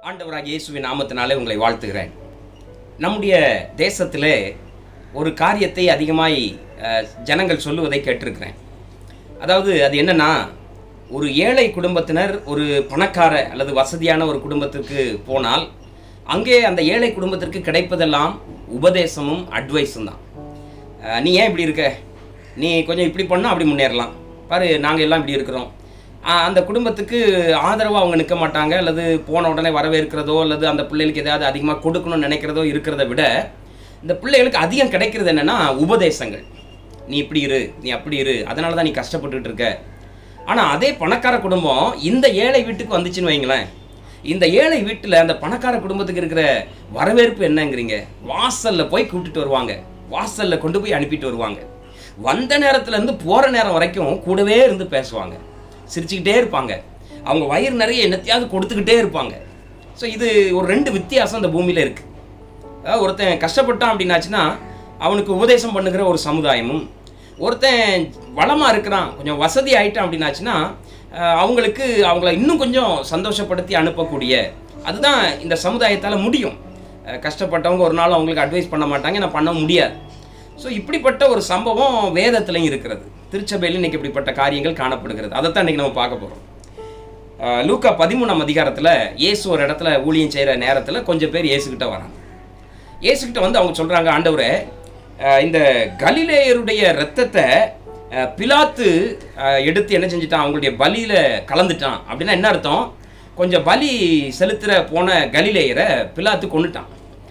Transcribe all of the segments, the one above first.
ஆண்டவராகிய இயேசுவின் நாமத்தினாலே உங்களை வாழ்த்துகிறேன் நம்முடைய தேசத்திலே ஒரு காரியத்தை அதிகமாய் அஹ், ஜனங்கள் சொல்லுவதை கேட்டிருக்கிறேன் அதாவது அது என்னன்னா ஒரு ஏழை குடும்பத்தினர் ஒரு பணக்கார அல்லது வசதியான ஒரு குடும்பத்திற்கு போனால் அங்கே அந்த ஏழை குடும்பத்திற்கு கிடைப்பதெல்லாம் உபதேசமும் அட்வைஸும் தான் அஹ், நீ ஏன் இப்படி இருக்க நீ கொஞ்சம் இப்படி பண்ணால் அப்படி முன்னேறலாம் பாரு நாங்கள் எல்லாம் இப்படி இருக்கிறோம் அஹ், அந்த குடும்பத்துக்கு ஆதரவாக அவங்க நிற்க மாட்டாங்க அல்லது போன உடனே வரவேற்கிறதோ அல்லது அந்த பிள்ளைகளுக்கு ஏதாவது அதிகமாக கொடுக்கணும்னு நினைக்கிறதோ இருக்கிறத விட இந்த பிள்ளைகளுக்கு அதிகம் கிடைக்கிறது என்னன்னா உபதேசங்கள் நீ இப்படி இரு நீ அப்படி இரு அதனால தான் நீ கஷ்டப்பட்டுட்டு இருக்க ஆனால் அதே பணக்கார குடும்பம் இந்த ஏழை வீட்டுக்கு வந்துச்சுன்னு வைங்களேன் இந்த ஏழை வீட்டில் அந்த பணக்கார குடும்பத்துக்கு இருக்கிற வரவேற்பு என்னங்கிறீங்க வாசல்ல போய் கூப்பிட்டுட்டு வருவாங்க வாசல்ல கொண்டு போய் அனுப்பிட்டு வருவாங்க வந்த நேரத்துல இருந்து போற நேரம் வரைக்கும் கூடவே இருந்து பேசுவாங்க சிரிச்சுக்கிட்டே இருப்பாங்க அவங்க வயிறு நிறைய என்னத்தையாவது கொடுத்துக்கிட்டே இருப்பாங்க ஸோ இது ஒரு ரெண்டு வித்தியாசம் இந்த பூமியில இருக்கு அதாவது ஒருத்தன் கஷ்டப்பட்டான் அப்படின்னாச்சுன்னா அவனுக்கு உபதேசம் பண்ணுகிற ஒரு சமுதாயமும் ஒருத்தன் வளமாக இருக்கிறான் கொஞ்சம் வசதி ஆயிட்டான் அப்படின்னாச்சுன்னா அஹ், அவங்களுக்கு அவங்கள இன்னும் கொஞ்சம் சந்தோஷப்படுத்தி அனுப்பக்கூடிய அதுதான் இந்த சமுதாயத்தால் முடியும் அஹ், கஷ்டப்பட்டவங்க ஒரு நாள் அவங்களுக்கு அட்வைஸ் பண்ண மாட்டாங்க நான் பண்ண முடியாது ஸோ இப்படிப்பட்ட ஒரு சம்பவம் வேதத்துலையும் இருக்கிறது திருச்சபையிலும் இன்னைக்கு இப்படிப்பட்ட காரியங்கள் காணப்படுகிறது அதைத்தான் இன்னைக்கு நம்ம பார்க்க போகிறோம் அஹ் லூக்கா பதிமூணாம் அதிகாரத்தில் இயேசு ஒரு இடத்துல ஊழியம் செய்கிற நேரத்தில் கொஞ்சம் பேர் இயேசுகிட்ட வராங்க இயேசுகிட்ட வந்து அவங்க சொல்கிறாங்க ஆண்டவரே அஹ் இந்த கலிலேயருடைய இரத்தத்தை அஹ், பிலாத்து அஹ், எடுத்து என்ன செஞ்சிட்டான் அவங்களுடைய பலியில் கலந்துட்டான் அப்படின்னா என்ன அர்த்தம் கொஞ்சம் பலி செலுத்துகிற போன கலிலேயரை பிலாத்து கொண்டுட்டான்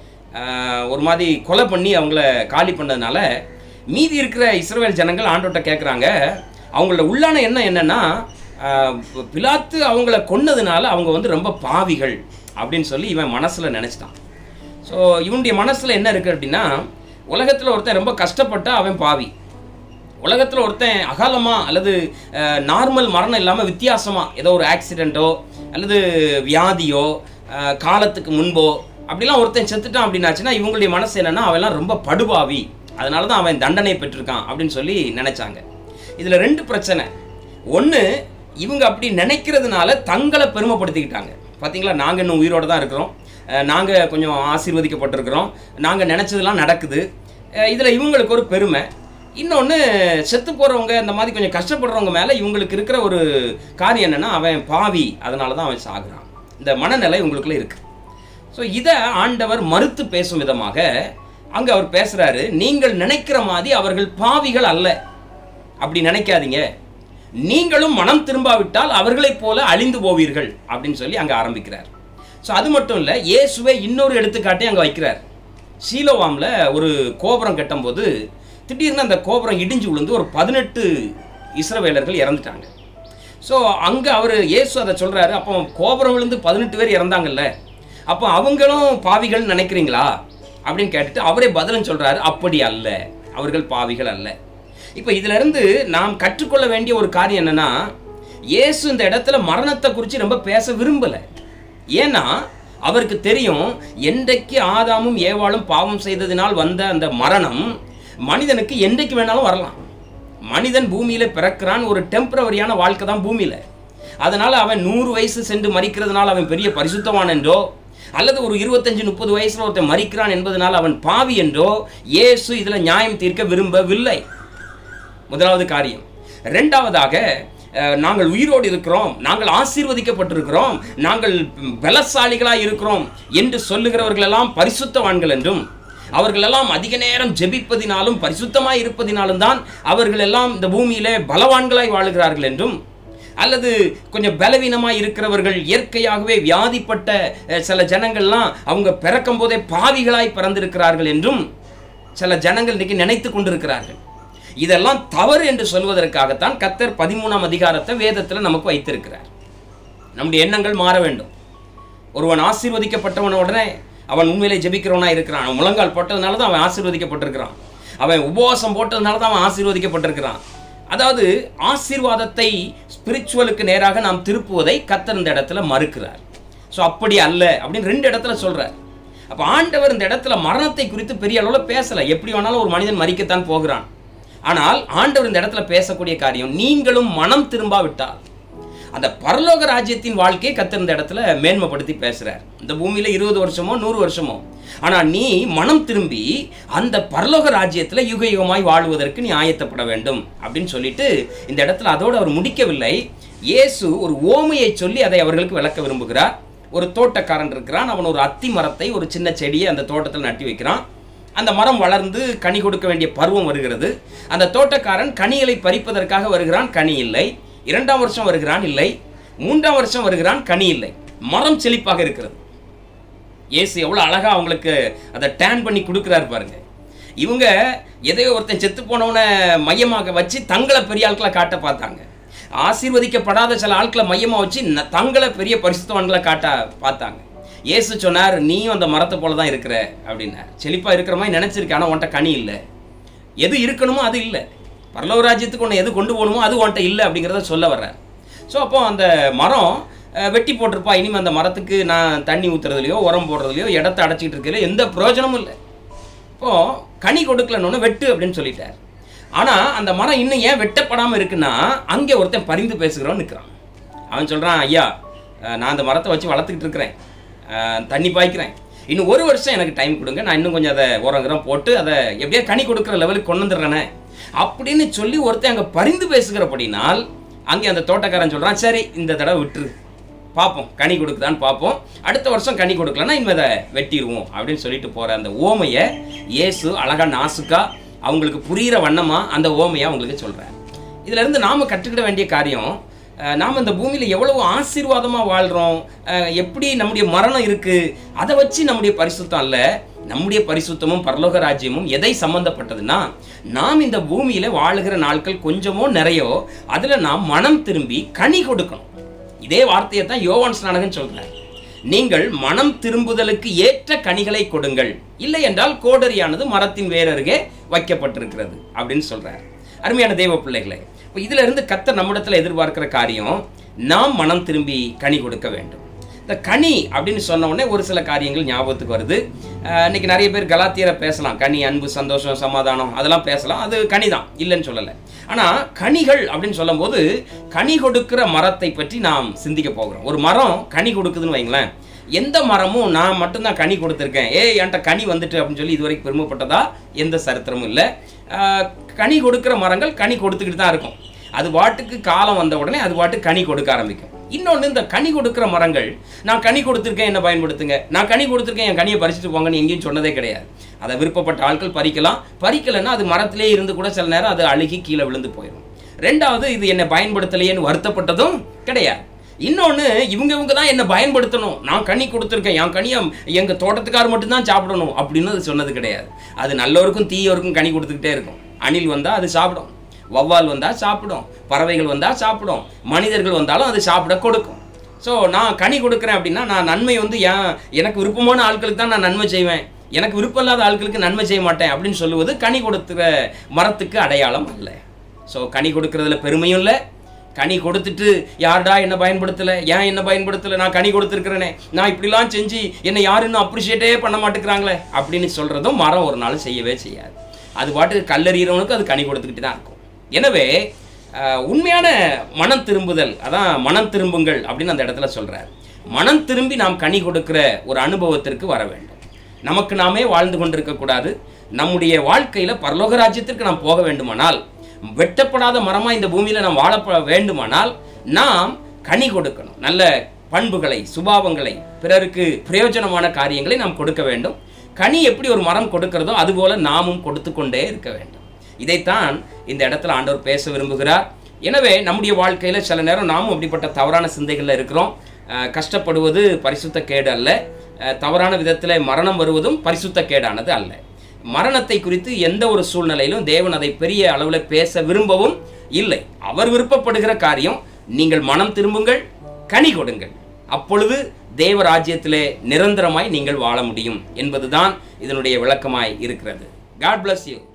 அஹ், ஒரு மாதிரி கொலை பண்ணி அவங்கள காலி பண்ணதுனால மீதி இருக்கிற இஸ்ரவேல் ஜனங்கள் ஆண்டோட்ட கேட்குறாங்க அவங்களோட உள்ளான எண்ணம் என்னன்னா அஹ், பிலாத்து அவங்கள கொன்னதுனால அவங்க வந்து ரொம்ப பாவிகள் அப்படின்னு சொல்லி இவன் மனசில் நினச்சிட்டான் ஸோ இவனுடைய மனசில் என்ன இருக்குது அப்படின்னா உலகத்தில் ஒருத்தன் ரொம்ப கஷ்டப்பட்டா அவன் பாவி உலகத்தில் ஒருத்தன் அகாலமா அல்லது நார்மல் மரணம் இல்லாமல் வித்தியாசமாக ஏதோ ஒரு ஆக்சிடெண்ட்டோ அல்லது வியாதியோ அஹ், காலத்துக்கு முன்போ அப்படிலாம் ஒருத்தன் செத்துட்டான் அப்படின்னாச்சுன்னா இவங்களுடைய மனசு என்னன்னா அவன்லாம் ரொம்ப படுபாவி அதனால தான் அவன் தண்டனை பெற்றிருக்கான் அப்படின்னு சொல்லி நினைச்சாங்க இதில் ரெண்டு பிரச்சனை ஒன்று இவங்க அப்படி நினைக்கிறதுனால தங்களை பெருமைப்படுத்திக்கிட்டாங்க பார்த்தீங்களா நாங்கள் இன்னும் உயிரோட தான் இருக்கிறோம் நாங்கள் கொஞ்சம் ஆசீர்வதிக்கப்பட்டிருக்கிறோம் நாங்கள் நினச்சதெல்லாம் நடக்குது இதில் இவங்களுக்கு ஒரு பெருமை இன்னொன்று செத்து போகிறவங்க இந்த மாதிரி கொஞ்சம் கஷ்டப்படுறவங்க மேலே இவங்களுக்கு இருக்கிற ஒரு காரியம் என்னென்னா அவன் பாவி அதனால தான் அவன் சாகுறான் இந்த மனநிலை இவங்களுக்குள்ள இருக்குது ஸோ இதை ஆண்டவர் மறுத்து பேசும் விதமாக அங்கே அவர் பேசுகிறாரு நீங்கள் நினைக்கிற மாதிரி அவர்கள் பாவிகள் அல்ல அப்படி நினைக்காதீங்க நீங்களும் மனம் திரும்பாவிட்டால் அவர்களைப் போல அழிந்து போவீர்கள் அப்படின்னு சொல்லி அங்கே ஆரம்பிக்கிறார் ஸோ அது மட்டும் இல்லை இயேசுவை இன்னொரு எடுத்துக்காட்டையும் அங்கே வைக்கிறார் சீலோவாமில் ஒரு கோபுரம் கட்டும்போது திடீர்னு அந்த கோபுரம் இடிஞ்சு விழுந்து ஒரு பதினெட்டு இஸ்ரவேலர்கள் இறந்துட்டாங்க ஸோ அங்கே அவர் இயேசு அதை சொல்கிறாரு அப்போ கோபுரம் விழுந்து பதினெட்டு பேர் இறந்தாங்கல்ல அப்போ அவங்களும் பாவிகள் நினைக்கிறீங்களா அப்படின்னு கேட்டுட்டு அவரே பதிலும் சொல்கிறாரு அப்படி அல்ல அவர்கள் பாவிகள் அல்ல இப்போ இதிலிருந்து நாம் கற்றுக்கொள்ள வேண்டிய ஒரு காரியம் என்னன்னா இயேசு இந்த இடத்துல மரணத்தை குறித்து ரொம்ப பேச விரும்பலை ஏன்னா அவருக்கு தெரியும் என்றைக்கு ஆதாமும் ஏவாளும் பாவம் செய்ததினால் வந்த அந்த மரணம் மனிதனுக்கு என்றைக்கு வேணாலும் வரலாம் மனிதன் பூமியில பிறக்கிறான் ஒரு டெம்பரவரியான வாழ்க்கை தான் பூமியில அதனால அவன் நூறு வயசு சென்று மறிக்கிறதுனால அவன் பெரிய பரிசுத்தவான் என்றோ அல்லது ஒரு இருபத்தஞ்சு முப்பது வயசுல ஒருத்தன் மறிக்கிறான் என்பதனால் அவன் பாவி என்றோ இயேசு இதுல நியாயம் தீர்க்க விரும்பவில்லை முதலாவது காரியம் ரெண்டாவதாக அஹ், நாங்கள் உயிரோடு இருக்கிறோம் நாங்கள் ஆசீர்வதிக்கப்பட்டிருக்கிறோம் நாங்கள் பலசாலிகளாய் இருக்கிறோம் என்று சொல்லுகிறவர்களெல்லாம் பரிசுத்தவான்கள் என்றும் அவர்களெல்லாம் அதிக நேரம் ஜெபிப்பதினாலும் பரிசுத்தமாய் இருப்பதினாலும் தான் அவர்கள் எல்லாம் இந்த பூமியிலே பலவான்களாய் வாழுகிறார்கள் என்றும் அல்லது கொஞ்சம் பலவீனமாய் இருக்கிறவர்கள் இயற்கையாகவே வியாதிப்பட்ட அஹ், சில ஜனங்கள்லாம் அவங்க பிறக்கும் போதே பாவிகளாய் பிறந்திருக்கிறார்கள் என்றும் சில ஜனங்கள் இன்னைக்கு நினைத்து கொண்டிருக்கிறார்கள் இதெல்லாம் தவறு என்று சொல்வதற்காகத்தான் கத்தர் பதிமூணாம் அதிகாரத்தை வேதத்தில் நமக்கு வைத்திருக்கிறார் நம்முடைய எண்ணங்கள் மாற வேண்டும் ஒருவன் ஆசீர்வதிக்கப்பட்டவன உடனே அவன் உண்மையிலே ஜெபிக்கிறவனா இருக்கிறான் அவன் முழங்கால் போட்டதுனால தான் அவன் ஆசீர்வதிக்கப்பட்டிருக்கிறான் அவன் உபவாசம் போட்டதுனால தான் அவன் ஆசீர்வதிக்கப்பட்டிருக்கிறான் அதாவது ஆசீர்வாதத்தை ஸ்பிரிச்சுவலுக்கு நேராக நாம் திருப்புவதை கத்தர் இந்த இடத்துல மறுக்கிறார் ஸோ அப்படி அல்ல அப்படின்னு ரெண்டு இடத்துல சொல்றார் அப்போ ஆண்டவர் இந்த இடத்துல மரணத்தை குறித்து பெரிய அளவில் பேசலை எப்படி வேணாலும் ஒரு மனிதன் மறிக்கத்தான் போகிறான் ஆனால் ஆண்டவர் இந்த இடத்துல பேசக்கூடிய காரியம் நீங்களும் மனம் திரும்பாவிட்டால் அந்த பரலோக ராஜ்யத்தின் வாழ்க்கையை கத்தர் இந்த இடத்துல மேன்மைப்படுத்தி பேசுறார் இந்த பூமியில இருபது வருஷமோ நூறு வருஷமோ ஆனா நீ மனம் திரும்பி அந்த பரலோக ராஜ்யத்துல யுக யுகமாய் வாழ்வதற்கு நீ ஆயத்தப்பட வேண்டும் அப்படின்னு சொல்லிட்டு இந்த இடத்துல அதோடு அவர் முடிக்கவில்லை இயேசு ஒரு ஓமையை சொல்லி அதை அவர்களுக்கு விளக்க விரும்புகிறார் ஒரு தோட்டக்காரன் இருக்கிறான் அவன் ஒரு அத்தி மரத்தை ஒரு சின்ன செடியை அந்த தோட்டத்தில் நட்டி வைக்கிறான் அந்த மரம் வளர்ந்து கனி கொடுக்க வேண்டிய பருவம் வருகிறது அந்த தோட்டக்காரன் கனிகளை பறிப்பதற்காக வருகிறான் கனி இல்லை இரண்டாம் வருஷம் வருகிறான் இல்லை மூன்றாம் வருஷம் வருகிறான் கனி இல்லை மரம் செழிப்பாக இருக்கிறது இயேசு எவ்வளோ அழகா அவங்களுக்கு அதை டேன் பண்ணி கொடுக்குறாரு பாருங்க இவங்க எதையோ ஒருத்தன் செத்து போனவனை மையமாக வச்சு தங்களை பெரிய ஆட்களை காட்ட பார்த்தாங்க ஆசீர்வதிக்கப்படாத சில ஆட்களை மையமாக வச்சு ந- தங்களை பெரிய பரிசுத்தவான்களை காட்ட பார்த்தாங்க இயேசு சொன்னார் நீயும் அந்த மரத்தை போல தான் இருக்கிற அப்படின்னார் செழிப்பாக இருக்கிற மாதிரி நினச்சிருக்க ஆனால் உன்ட்ட கனி இல்லை எது இருக்கணுமோ அது இல்லை பரலோக ராஜ்யத்துக்கு உன்னை எது கொண்டு போகணுமோ அது உன்ட்ட இல்லை அப்படிங்கிறத சொல்ல வர்றார் ஸோ அப்போ அந்த மரம் அஹ், வெட்டி போட்டிருப்பா இனிமேல் அந்த மரத்துக்கு நான் தண்ணி ஊற்றுறதுலையோ உரம் போடுறதுலையோ இடத்த அடைச்சிக்கிட்டு இருக்கிறதுலையோ எந்த பிரயோஜனமும் இல்லை இப்போ கனி கொடுக்கலன்னு வெட்டு அப்படின்னு சொல்லிட்டார் ஆனால் அந்த மரம் இன்னும் ஏன் வெட்டப்படாமல் இருக்குன்னா அங்கே ஒருத்தன் பரிந்து பேசுகிறவன் நிற்கிறான் அவன் சொல்கிறான் ஐயா அஹ், நான் அந்த மரத்தை வச்சு வளர்த்துக்கிட்டு இருக்கிறேன் அஹ், தண்ணி பாய்க்கிறேன் இன்னும் ஒரு வருஷம் எனக்கு டைம் கொடுங்க நான் இன்னும் கொஞ்சம் அதை உரங்குறம் போட்டு அதை எப்படியா கனி கொடுக்குற லெவலுக்கு கொண்டு வந்துடுறேனே அப்படின்னு சொல்லி ஒருத்தன் அங்கே பரிந்து பேசுகிறபடினால் அங்கே அந்த தோட்டக்காரன் சொல்கிறான் சரி இந்த தடவை விட்டுரு பார்ப்போம் கனி கொடுக்குதான்னு பார்ப்போம் அடுத்த வருஷம் கனி கொடுக்கலன்னா இனிமே அதை வெட்டிடுவோம் அப்படின்னு சொல்லிட்டு போகிற அந்த ஓமையை இயேசு அழகா நாசுக்கா அவங்களுக்கு புரிகிற வண்ணமாக அந்த ஓமையை அவங்களுக்கு சொல்கிறார் இதுல இருந்து நாம் கற்றுக்கிட வேண்டிய காரியம் அஹ், நாம் இந்த பூமியில் எவ்வளவு ஆசீர்வாதமாக வாழ்கிறோம் எப்படி நம்முடைய மரணம் இருக்குது அதை வச்சு நம்முடைய பரிசுத்தம் அல்ல நம்முடைய பரிசுத்தமும் பரலோக ராஜ்யமும் எதை சம்பந்தப்பட்டதுன்னா நாம் இந்த பூமியில வாழுகிற நாட்கள் கொஞ்சமோ நிறையோ அதுல நாம் மனம் திரும்பி கனி கொடுக்கணும் இதே வார்த்தையை தான் யோவான் ஸ்நானகன் சொல்றார் நீங்கள் மனம் திரும்புதலுக்கு ஏற்ற கனிகளை கொடுங்கள் இல்லை என்றால் கோடரியானது மரத்தின் வேரருகே வைக்கப்பட்டிருக்கிறது அப்படின்னு சொல்றார் அருமையான தெய்வ பிள்ளைகளே இப்போ இதுல இருந்து கத்தர் நம்மிடத்துல எதிர்பார்க்கிற காரியம் நாம் மனம் திரும்பி கனி கொடுக்க வேண்டும் இந்த கனி அப்படின்னு சொன்ன உடனே ஒரு சில காரியங்கள் ஞாபகத்துக்கு வருது அஹ் இன்னைக்கு நிறைய பேர் கலாத்தியரை பேசலாம் கனி அன்பு சந்தோஷம் சமாதானம் அதெல்லாம் பேசலாம் அது கனி தான் இல்லைன்னு சொல்லலை ஆனால் கனிகள் அப்படின்னு சொல்லும்போது கனி கொடுக்கிற மரத்தை பற்றி நாம் சிந்திக்க போகிறோம் ஒரு மரம் கனி கொடுக்குதுன்னு வைங்களேன் எந்த மரமும் நான் மட்டும்தான் கனி கொடுத்துருக்கேன் ஏய் என்கிட்ட கனி வந்துட்டு அப்படின்னு சொல்லி இதுவரைக்கும் பெருமைப்பட்டதா எந்த சரித்திரமும் இல்லை ஆஹ் கனி கொடுக்கிற மரங்கள் கனி கொடுத்துக்கிட்டு தான் இருக்கும் அது பாட்டுக்கு காலம் வந்த உடனே அது பாட்டுக்கு கனி கொடுக்க ஆரம்பிக்கும் இன்னொன்று இந்த கனி கொடுக்கிற மரங்கள் நான் கனி கொடுத்துருக்கேன் என்ன பயன்படுத்துங்க நான் கனி கொடுத்துருக்கேன் என் கனியை பறிச்சுட்டு போங்கன்னு எங்கேயும் சொன்னதே கிடையாது அதை விருப்பப்பட்ட ஆட்கள் பறிக்கலாம் பறிக்கலைன்னா அது மரத்திலே இருந்து கூட சில நேரம் அது அழுகி கீழே விழுந்து போயிடும் ரெண்டாவது இது என்னை பயன்படுத்தலையேன்னு வருத்தப்பட்டதும் கிடையாது இன்னொன்று இவங்க இவங்க தான் என்னை பயன்படுத்தணும் நான் கனி கொடுத்துருக்கேன் என் கனியை எங்கள் தோட்டத்துக்கார் மட்டும்தான் சாப்பிடணும் அப்படின்னு அது சொன்னது கிடையாது அது நல்லோருக்கும் தீயோருக்கும் கனி கொடுத்துக்கிட்டே இருக்கும் அணில் வந்தால் அது சாப்பிடும் வௌவால் வந்தால் சாப்பிடும் பறவைகள் வந்தால் சாப்பிடும் மனிதர்கள் வந்தாலும் அது சாப்பிட கொடுக்கும் ஸோ நான் கனி கொடுக்குறேன் அப்படின்னா நான் நன்மை வந்து ஏன் எனக்கு விருப்பமான ஆட்களுக்கு தான் நான் நன்மை செய்வேன் எனக்கு விருப்பம் இல்லாத ஆட்களுக்கு நன்மை செய்ய மாட்டேன் அப்படின்னு சொல்லுவது கனி கொடுக்குற மரத்துக்கு அடையாளம் அல்ல ஸோ கனி கொடுக்கறதுல பெருமையும் இல்லை கனி கொடுத்துட்டு யார்டா என்ன பயன்படுத்தலை ஏன் என்ன பயன்படுத்தலை நான் கனி கொடுத்துருக்கிறேனே நான் இப்படிலாம் செஞ்சு என்னை யாரும் இன்னும் அப்ரிஷியேட்டே பண்ண மாட்டேங்கிறாங்களே அப்படின்னு சொல்கிறதும் மரம் ஒரு நாள் செய்யவே செய்யாது அது பாட்டுக்கு கல்லறிகிறவனுக்கு அது கனி கொடுத்துக்கிட்டு தான் இருக்கும் எனவே அஹ், உண்மையான மனம் திரும்புதல் அதான் மனம் திரும்புங்கள் அப்படின்னு அந்த இடத்துல சொல்றார் மனம் திரும்பி நாம் கனி கொடுக்கிற ஒரு அனுபவத்திற்கு வர வேண்டும் நமக்கு நாமே வாழ்ந்து கொண்டிருக்கக்கூடாது நம்முடைய வாழ்க்கையில பரலோக ராஜ்யத்திற்கு நாம் போக வேண்டுமானால் வெட்டப்படாத மரமா இந்த பூமியில நாம் வாழ வேண்டுமானால் நாம் கனி கொடுக்கணும் நல்ல பண்புகளை சுபாவங்களை பிறருக்கு பிரயோஜனமான காரியங்களை நாம் கொடுக்க வேண்டும் கனி எப்படி ஒரு மரம் கொடுக்கிறதோ அதுபோல நாமும் கொடுத்து கொண்டே இருக்க வேண்டும் இதைத்தான் இந்த இடத்துல ஆண்டவர் பேச விரும்புகிறார் எனவே நம்முடைய வாழ்க்கையில சில நேரம் நாமும் அப்படிப்பட்ட தவறான சிந்தைகள்ல இருக்கிறோம் அஹ் கஷ்டப்படுவது பரிசுத்த கேடு அல்ல அஹ் தவறான விதத்தில் மரணம் வருவதும் பரிசுத்த கேடானது அல்ல மரணத்தை குறித்து எந்த ஒரு சூழ்நிலையிலும் தேவன் அதை பெரிய அளவில் பேச விரும்பவும் இல்லை அவர் விருப்பப்படுகிற காரியம் நீங்கள் மனம் திரும்புங்கள் கனி கொடுங்கள் அப்பொழுது தேவ ராஜ்யத்திலே நிரந்தரமாய் நீங்கள் வாழ முடியும் என்பதுதான் இதனுடைய விளக்கமாய் இருக்கிறது காட் bless யூ